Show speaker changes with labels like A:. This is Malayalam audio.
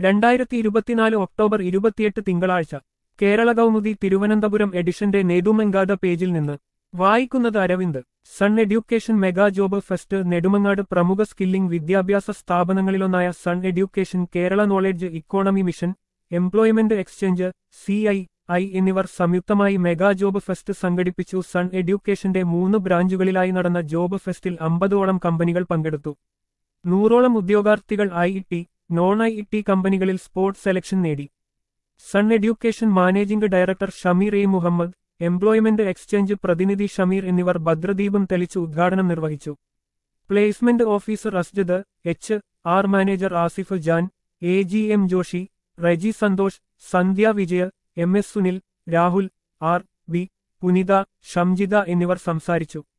A: രണ്ടായിരത്തി ഇരുപത്തിനാല് ഒക്ടോബർ ഇരുപത്തിയെട്ട് തിങ്കളാഴ്ച കേരള കൗമുദി തിരുവനന്തപുരം എഡിഷന്റെ നെടുമങ്ങാട് പേജിൽ നിന്ന് വായിക്കുന്നത് Aravind Sun education mega job fest Nedumangad പ്രമുഖ സ്കില്ലിംഗ് വിദ്യാഭ്യാസ സ്ഥാപനങ്ങളിലൊന്നായ Sun education Kerala knowledge economy mission employment exchange C I I എന്നിവർ സംയുക്തമായി മെഗാ ജോബ് ഫെസ്റ്റ് സംഘടിപ്പിച്ചു സൺ എഡ്യൂക്കേഷന്റെ മൂന്ന് ബ്രാഞ്ചുകളിലായി നടന്ന ജോബ് ഫെസ്റ്റിൽ അമ്പതോളം കമ്പനികൾ പങ്കെടുത്തു നൂറോളം ഉദ്യോഗാർത്ഥികൾ I T non I T കമ്പനികളിൽ സ്പോർട്സ് സെലക്ഷൻ നേടി Sun education managing director Shameer A Muhammad employment exchange പ്രതിനിധി ഷമീർ എന്നിവർ ഭദ്രദീപം തെളിച്ച് ഉദ്ഘാടനം നിർവഹിച്ചു placement officer Asjad H R manager Asif Jan A G M Joshi Reji Santhosh Sandhya Vijaya M S Sunil Rahul R V Punitha Shamjitha എന്നിവർ സംസാരിച്ചു